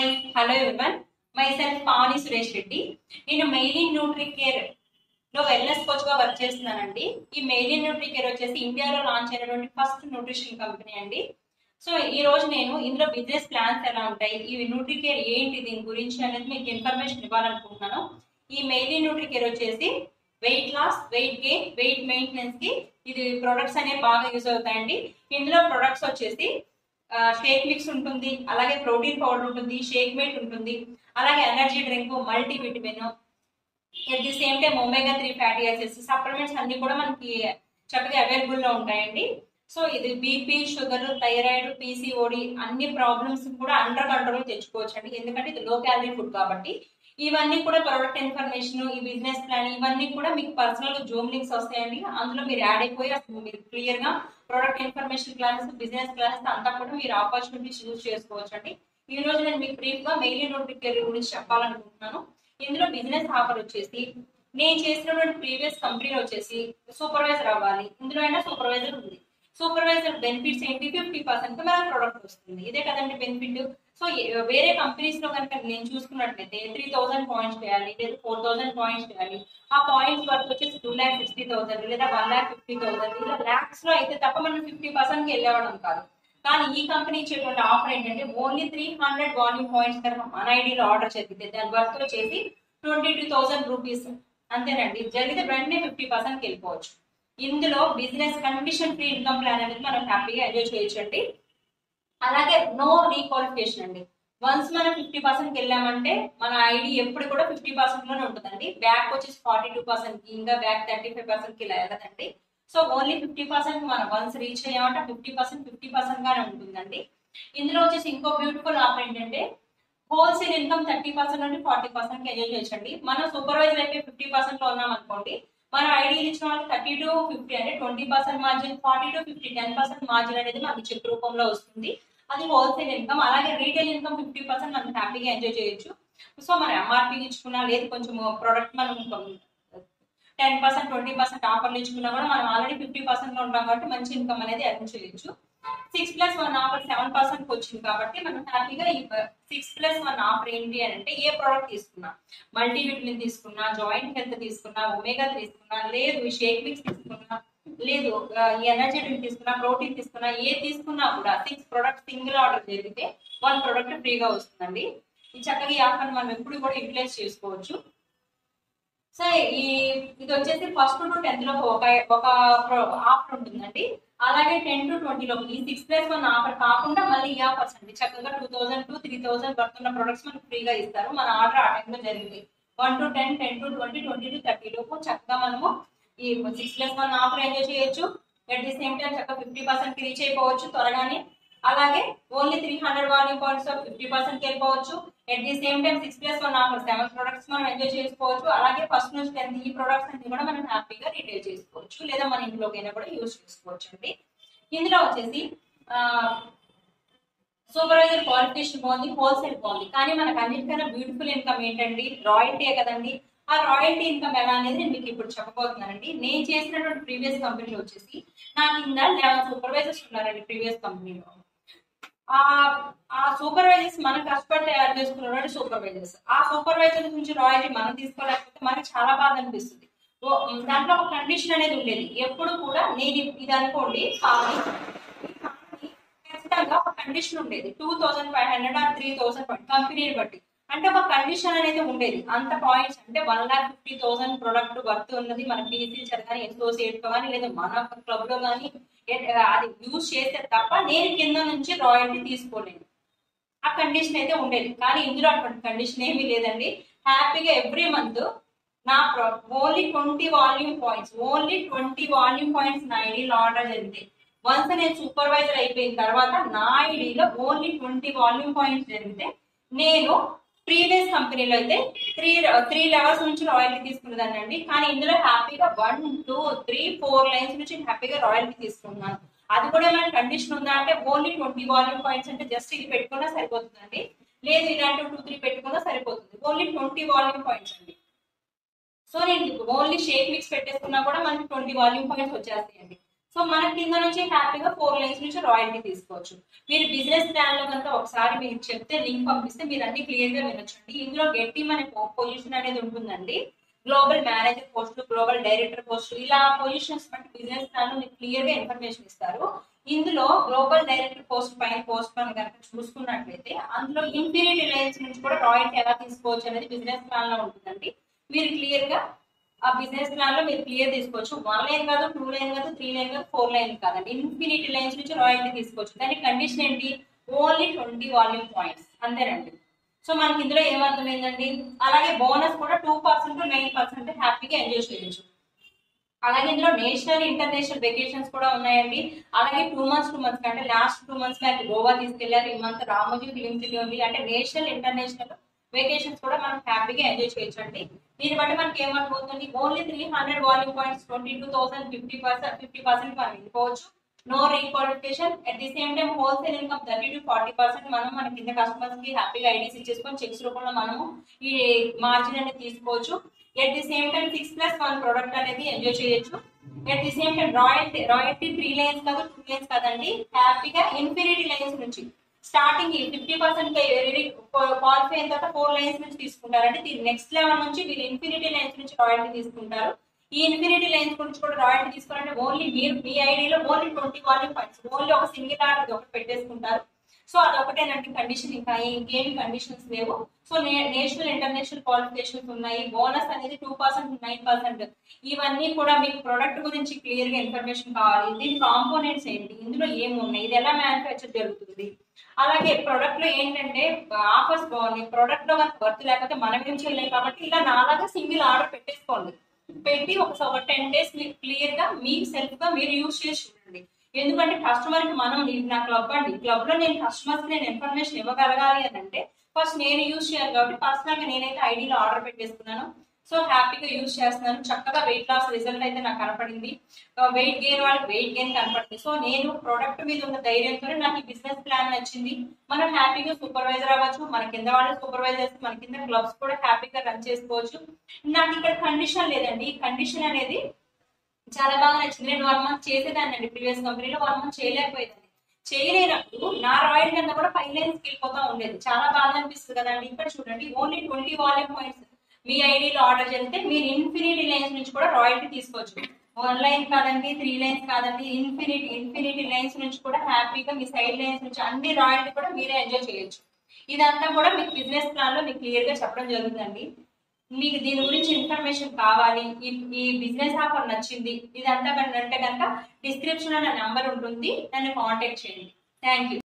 hi hello everyone myself Pavani Suresh Reddy నేను Meilin Nutri Care లో wellness coach గా work చేస్తున్నానండి ఈ మెయిలిన్ న్యూట్రీ కేర్ వచ్చేసి ఇండియాలో లాంచ్ అయినటువంటి ఫస్ట్ న్యూట్రిషన్ కంపెనీ అండి సో ఈ రోజు నేను ఇందులో బిజినెస్ ప్లాన్స్ ఎలా ఉంటాయి ఈ న్యూట్రీ కేర్ ఏంటి దీని గురించి అనేది మీకు ఇన్ఫర్మేషన్ ఇవ్వాలనుకుంటున్నాను ఈ మెయిలిన్ న్యూట్రీ కేర్ వచ్చేసి weight loss weight gain weight maintenance కి ఇది ప్రొడక్ట్స్ అనేవి బాగా యూజ్ అవుతాయండి ఇందులో ప్రొడక్ట్స్ వచ్చేసి షేక్ మిక్స్ ఉంటుంది అలాగే ప్రోటీన్ పౌడర్ ఉంటుంది షేక్ మేట్ ఉంటుంది అలాగే energy drink multi vitamin at the same time omega three fatty acids supplements అన్ని కూడా మనకి చక్కగా అవైలబుల్ లో ఉంటాయండి సో ఇది బీపీ షుగర్ థైరాయిడ్ పీసీఓడి అన్ని ప్రాబ్లమ్స్ కూడా అండర్ కంట్రోల్ తెచ్చుకోవచ్చు అండి ఎందుకంటే ఇది లో క్యాలరీ ఫుడ్ కాబట్టి ఇవన్నీ కూడా ప్రొడక్ట్ ఇన్ఫర్మేషన్ ఈ బిజినెస్ ప్లాన్ ఇవన్నీ కూడా మీకు పర్సనల్ జూమ్ లింక్స్ వస్తాయండి అందులో మీరు యాడ్ అయిపోయి అసలు మీరు క్లియర్ గా product information classes business classes అంతా కూడా మీరు ఆపర్చునిటీస్ యూజ్ చేసుకోవచ్చు అండి ఈ రోజు నేను మీకు బ్రీఫ్ గా మెయిల్ నోటిఫికేర్ గురించి చెప్పాలనుకుంటున్నాను ఇందులో బిజినెస్ ఆఫర్ వచ్చేసి నేను చేసినటువంటి ప్రీవియస్ కంపెనీలో వచ్చేసి సూపర్వైజర్ అవ్వాలి ఇందులో అయినా సూపర్వైజర్ ఉంది సూపర్వైజర్ బెనిఫిట్స్ ఏంటి ఫిఫ్టీ పర్సెంట్ మన ప్రోడక్ట్ వస్తుంది ఇదే కదండి బెనిఫిట్ సో వేరే కంపెనీస్ లో కనుక నేను చూసుకున్నట్లయితే త్రీ థౌసండ్ పాయింట్స్ చేయాలి లేదా ఫోర్ థౌసండ్ పాయింట్స్ చేయాలి ఆ పాయింట్స్ వర్క్ వచ్చేసి టూ ల్యాక్ సిక్స్టీ థౌసండ్ లేదా వన్ ల్యాక్ ఫిఫ్టీ థౌసండ్ ఇలా ల్యాక్స్ లో అయితే తప్ప మనం ఫిఫ్టీ పర్సెంట్ కి వెళ్ళేవాళ్ళం కాదు కానీ ఈ కంపెనీ ఇచ్చేటువంటి ఆఫర్ ఏంటంటే only three hundred volume points కనుక మన ఐడిలో ఆర్డర్ జరిగితే దాని వర్త్ వచ్చేసి ట్వంటీ టూ థౌసండ్ రూపీస్ అంతేనండి జరిగితే వెంటనే ఫిఫ్టీ పర్సెంట్ కి వెళ్ళిపోవచ్చు ఇందులో business condition free income plan అనేది మనం హ్యాపీగా ఎంజాయ్ చేయొచ్చు అండి అలాగే నో రీక్వాలిఫికేషన్ అండి వన్స్ మనం ఫిఫ్టీ పర్సెంట్ వెళ్ళామంటే మన ఐడి ఎప్పుడు కూడా ఫిఫ్టీ పర్సెంట్ లోనే ఉంటుందండి బ్యాక్ వచ్చేసి ఫార్టీ టూ పర్సెంట్ కి ఇంకా బ్యాక్ థర్టీ ఫైవ్ పర్సెంట్ కి ఇలా వెళ్ళదండి సో ఓన్లీ ఫిఫ్టీ పర్సెంట్ మనం వన్స్ రీచ్ అయ్యామంటే ఫిఫ్టీ పర్సెంట్ ఫిఫ్టీ పర్సెంట్ గానే ఉంటుందండి ఇందులో వచ్చేసి ఇంకో బ్యూటిఫుల్ ఆఫర్ ఏంటంటే హోల్సేల్ ఇన్కమ్ థర్టీ పర్సెంట్ నుండి ఫార్టీ పర్సెంట్ కి ఎంజాయ్ చేయొచ్చండి మనం సూపర్వైజర్ అయిపోయి ఫిఫ్టీ పర్సెంట్ లో ఉన్నాం అనుకోండి మన ఐడి ఇచ్చిన వాళ్ళకి థర్టీ టు ఫిఫ్టీ అంటే twenty percent margin forty to fifty ten percent margin అనేది మనకి చెక్ రూపంలో వస్తుంది అది హోల్సేల్ ఇన్కమ్ అలాగే రీటైల్ ఇన్కమ్ ఫిఫ్టీ పర్సెంట్ మనం హ్యాపీగా ఎంజాయ్ చేయొచ్చు సో మనం ఎంఆర్పీ ఇచ్చుకున్నా లేదు కొంచెం ప్రోడక్ట్ మనం టెన్ పర్సెంట్ ట్వంటీ పర్సెంట్ ఆఫర్లు ఇచ్చుకున్నా కూడా మనం ఆల్రెడీ ఫిఫ్టీ పర్సెంట్ లో ఉంటాం కాబట్టి మంచి ఇన్కమ్ అనేది ఎర్న్ చేయొచ్చు six plus one offer seven percent వచ్చింది కాబట్టి మనం హ్యాపీగా ఈ సిక్స్ ప్లస్ వన్ ఆఫర్ ఏంటి అని అంటే ఏ ప్రోడక్ట్ తీసుకున్నా మల్టీవిటమిన్ తీసుకున్నా జాయింట్ హెల్త్ తీసుకున్నా ఒమేగా తీసుకున్నా లేదు షేక్ మిక్స్ తీసుకున్నా లేదు ఈ ఎనర్జీ డ్రింక్ తీసుకున్నా ప్రోటీన్ తీసుకున్నా ఏ తీసుకున్నా కూడా సిక్స్ ప్రొడక్ట్ సింగిల్ ఆర్డర్ జరిగితే వన్ ప్రొడక్ట్ ఫ్రీగా వస్తుందండి ఈ చక్కగా ఈ ఆఫర్ మనం ఎప్పుడు కూడా యూటిలైజ్ చేసుకోవచ్చు సో ఈ ఇది వచ్చేసి ఫస్ట్ టు టెన్త్ లో ఒక ఒక ఆఫర్ ఉంటుందండి అలాగే టెన్ టు ట్వంటీ లో ఈ సిక్స్ ప్లస్ వన్ ఆఫర్ కాకుండా మళ్ళీ ఈ ఆఫర్స్ అండి చక్కగా two thousand to three thousand పడుతున్న ప్రొడక్ట్స్ మనకు ఫ్రీగా ఇస్తారు మన ఆర్డర్ ఆ టైంలో జరిగింది one to ten ten to twenty twenty to thirty లోపు చక్కగా మనము ఈ six plus one offer enjoy చేయొచ్చు అట్ ది సేమ్ టైం చక్కగా ఫిఫ్టీ పర్సెంట్ రీచ్ అయిపోవచ్చు త్వరగానే అలాగే only three hundred volume points fifty percent వెళ్ళిపోవచ్చు at the same time six plus one offer seven products మనం ఎంజాయ్ చేసుకోవచ్చు అలాగే ఫస్ట్ నుంచి టెన్త్ ఈ ప్రొడక్ట్స్ అన్ని కూడా మనం హ్యాపీగా రీటైల్ చేసుకోవచ్చు లేదా మన ఇంట్లోకైనా కూడా యూజ్ చేసుకోవచ్చు అండి ఇందులో వచ్చేసి సూపర్వైజర్ క్వాలిఫికేషన్ బాగుంది హోల్సేల్ బాగుంది కానీ మనకు అన్నిటికన్నా బ్యూటిఫుల్ ఇన్కమ్ ఏంటండి రాయల్టీ కదండి ఆ రాయల్టీ ఇన్కమ్ ఎలా అనేది నేను మీకు ఇప్పుడు చెప్పబోతున్నానండి నేను చేసినటువంటి ప్రీవియస్ కంపెనీలో వచ్చేసి నా కింద లెవెన్ సూపర్వైజర్స్ ఉన్నారండి ప్రీవియస్ కంపెనీలో ఆ ఆ సూపర్వైజర్స్ మనం కష్టపడి తయారు చేసుకున్నటువంటి సూపర్వైజర్స్ ఆ సూపర్వైజర్ నుంచి రాయల్టీ మనం తీసుకోలేకపోతే మనకి చాలా బాధ అనిపిస్తుంది దాంట్లో ఒక కండిషన్ అనేది ఉండేది ఎప్పుడు కూడా నేను ఇది అనుకోండి కానీ ఖచ్చితంగా ఒక కండిషన్ ఉండేది two thousand five hundred or three thousand కంపెనీని బట్టి అంటే ఒక కండిషన్ అనేది ఉండేది అంత పాయింట్స్ అంటే one lakh fifty thousand product worth ఉన్నది మన పీసీ కానీ అసోసియేట్ కానీ లేదా మన క్లబ్ లో కానీ అది యూజ్ చేస్తే తప్ప నేను కింద నుంచి రాయల్టీ తీసుకోలేను ఆ కండిషన్ అయితే ఉండేది కానీ ఇందులో అటువంటి కండిషన్ ఏమీ లేదండి హ్యాపీగా ఎవ్రీ మంత్ నా only twenty volume points only twenty volume points నా ఐడీలో ఆర్డర్ జరిగితే వన్స్ నేను సూపర్వైజర్ అయిపోయిన తర్వాత నా ఐడీలో ఓన్లీ ట్వంటీ వాల్యూమ్ పాయింట్స్ జరిగితే నేను ప్రీవియస్ కంపెనీలో అయితే త్రీ త్రీ లెవెల్స్ నుంచి రాయల్టీ తీసుకున్నదాన్ని అండి కానీ ఇందులో హ్యాపీగా one two three four lines నుంచి హ్యాపీగా రాయల్టీ తీసుకున్నాను అది కూడా ఏమైనా కండిషన్ ఉందా అంటే ఓన్లీ ట్వంటీ వాల్యూమ్ పాయింట్స్ అంటే జస్ట్ ఇది పెట్టుకున్నా సరిపోతుందండి లేదు ఇలాంటి టూ త్రీ పెట్టుకున్నా సరిపోతుంది ఓన్లీ ట్వంటీ వాల్యూమ్ పాయింట్స్ అండి సో నేను ఓన్లీ షేక్ మిక్స్ పెట్టేసుకున్నా కూడా మనకి ట్వంటీ వాల్యూమ్ పాయింట్స్ వచ్చేస్తాయండి సో మన కింద నుంచి హ్యాపీగా ఫోర్ లైన్స్ నుంచి రాయల్టీ తీసుకోవచ్చు మీరు బిజినెస్ ప్లాన్ లో కనుక ఒకసారి మీరు చెప్తే లింక్ పంపిస్తే మీరు అన్ని క్లియర్ గా వినొచ్చండి ఇందులో గట్టి మన పొజిషన్ అనేది ఉంటుందండి global manager post global director post ఇలా పొజిషన్స్ బట్టి బిజినెస్ ప్లాన్ మీకు క్లియర్ గా ఇన్ఫర్మేషన్ ఇస్తారు ఇందులో గ్లోబల్ డైరెక్టర్ పోస్ట్ పైన పోస్ట్ పైన కనుక చూసుకున్నట్లయితే అందులో ఇన్ఫీరియర్ లైన్స్ నుంచి కూడా రాయల్టీ ఎలా తీసుకోవచ్చు అనేది బిజినెస్ ప్లాన్ లో ఉంటుందండి మీరు క్లియర్ గా ఆ బిజినెస్ ప్లాన్ లో మీరు క్లియర్ తీసుకోవచ్చు వన్ లైన్ కాదు టూ లైన్ కాదు త్రీ లైన్ కాదు ఫోర్ లైన్ కాదండి ఇన్ఫినిటీ లైన్స్ నుంచి రాయల్టీ తీసుకోవచ్చు దాని కండిషన్ ఏంటి ఓన్లీ ట్వంటీ వాల్యూమ్ పాయింట్స్ అంతేనండి సో మనకి ఇందులో ఏమర్థమైందండి అలాగే బోనస్ కూడా టూ పర్సెంట్ నైన్ పర్సెంట్ హ్యాపీగా ఎంజాయ్ చేయొచ్చు అలాగే ఇందులో నేషనల్ ఇంటర్నేషనల్ వెకేషన్స్ కూడా ఉన్నాయండి అలాగే టూ మంత్స్ టూ మంత్స్ అంటే last two months back Goa తీసుకెళ్లారు ఈ మంత్ రామోజీ ఫిలిం సిటీ ఉంది అంటే నేషనల్ ఇంటర్నేషనల్ వెకేషన్స్ కూడా మనం హ్యాపీగా ఎంజాయ్ చేయొచ్చు అండి దీన్ని బట్టి మనకి ఏమనుకోతుంది only three hundred volume points twenty two thousand fifty percent fifty percent మనం వెళ్ళిపోవచ్చు no requalification at the same time wholesale income thirty to forty percent మనం మన కింద కస్టమర్స్ కి హ్యాపీగా ఐడీస్ ఇచ్చేసుకొని చెక్స్ రూపంలో మనము ఈ మార్జిన్ అనేది తీసుకోవచ్చు at the same time six plus one product అనేది ఎంజాయ్ చేయొచ్చు at the same time royalty royalty three lines కాదు టూ లైన్స్ కాదండి హ్యాపీగా ఇన్ఫినిటీ లైన్స్ నుంచి స్టార్టింగ్ ఫిఫ్టీ పర్సెంట్ క్వాలిఫై అయిన తర్వాత ఫోర్ లైన్స్ నుంచి తీసుకుంటారంటే దీని నెక్స్ట్ లెవెల్ నుంచి వీళ్ళు ఇన్ఫినిటీ లైన్స్ నుంచి రాయల్టీ తీసుకుంటారు ఈ ఇన్ఫినిటీ లైన్స్ గురించి కూడా రాయల్టీ తీసుకోవాలంటే ఓన్లీ మీరు మీ ఐడిలో only twenty volume points only ఒక సింగిల్ ఆర్డర్ ఒకటి పెట్టేసుకుంటారు సో అదొకటేనండి కండిషన్ ఇంకా ఇంకేమి కండిషన్స్ లేవు సో నేషనల్ ఇంటర్నేషనల్ క్వాలిఫికేషన్స్ ఉన్నాయి బోనస్ అనేది టూ పర్సెంట్ నైన్ పర్సెంట్ ఇవన్నీ కూడా మీకు ప్రొడక్ట్ గురించి క్లియర్ గా ఇన్ఫర్మేషన్ కావాలి దీని కాంపోనెంట్స్ ఏంటి ఇందులో ఏమి ఉన్నాయి ఇది ఎలా మ్యానుఫ్యాక్చర్ జరుగుతుంది అలాగే ప్రొడక్ట్ లో ఏంటంటే ఆఫర్స్ బాగున్నాయి ప్రొడక్ట్ లో మనకు వర్త్ లేకపోతే మనం ఏం చేయలేం కాబట్టి ఇలా నాలాగా సింగిల్ ఆర్డర్ పెట్టేసుకోండి పెట్టి ఒక టెన్ డేస్ మీరు క్లియర్ గా మీ సెల్ఫ్ గా మీరు యూజ్ చేసి చూడండి ఎందుకంటే కస్టమర్ కి మనం ఇది నా క్లబ్ అండి క్లబ్ లో నేను కస్టమర్స్ కి నేను ఇన్ఫర్మేషన్ ఇవ్వగలగాలి అని అంటే ఫస్ట్ నేను యూజ్ చేయాలి కాబట్టి పర్సనల్ గా నేనైతే ఐడిలో ఆర్డర్ పెట్టేసుకున్నాను సో హ్యాపీగా యూజ్ చేస్తున్నాను చక్కగా వెయిట్ లాస్ రిజల్ట్ అయితే నాకు కనపడింది వెయిట్ గెయిన్ వాళ్ళకి వెయిట్ గెయిన్ కనపడింది సో నేను ప్రోడక్ట్ మీద ఉన్న ధైర్యంతో నాకు ఈ బిజినెస్ ప్లాన్ నచ్చింది మనం హ్యాపీగా సూపర్వైజర్ అవ్వచ్చు మన కింద వాళ్ళు సూపర్వైజర్స్ మన కింద క్లబ్స్ కూడా హ్యాపీగా రన్ చేసుకోవచ్చు నాకు ఇక్కడ కండిషన్ లేదండి ఈ కండిషన్ అనేది చాలా బాగా నచ్చింది నేను వన్ మంత్ చేసేదాన్ని అండి ప్రీవియస్ కంపెనీలో వన్ మంత్ చేయలేకపోయేదాన్ని చేయలేనప్పుడు నా రాయల్ కింద కూడా ఫైవ్ లైన్స్ వెళ్ళిపోతా ఉండేది చాలా బాగా అనిపిస్తుంది కదండి ఇక్కడ చూడండి ఓన్లీ ట్వంటీ వాల్యూమ్ పాయింట్స్ మీ ఐడీలో ఆర్డర్ చేస్తే మీరు ఇన్ఫినిటీ లైన్స్ నుంచి కూడా రాయల్టీ తీసుకోవచ్చు వన్ లైన్ కాదండి త్రీ లైన్స్ కాదండి ఇన్ఫినిటీ ఇన్ఫినిటీ లైన్స్ నుంచి కూడా హ్యాపీగా మీ సైడ్ లైన్స్ నుంచి అన్ని రాయల్టీ కూడా మీరే ఎంజాయ్ చేయొచ్చు ఇదంతా కూడా మీకు బిజినెస్ ప్లాన్ లో మీకు క్లియర్ గా చెప్పడం జరుగుతుందండి మీకు దీని గురించి ఇన్ఫర్మేషన్ కావాలి ఈ ఈ బిజినెస్ ఆఫర్ నచ్చింది ఇదంతా అంటే కనుక డిస్క్రిప్షన్ లో నా నంబర్ ఉంటుంది నన్ను కాంటాక్ట్ చేయండి థ్యాంక్ యూ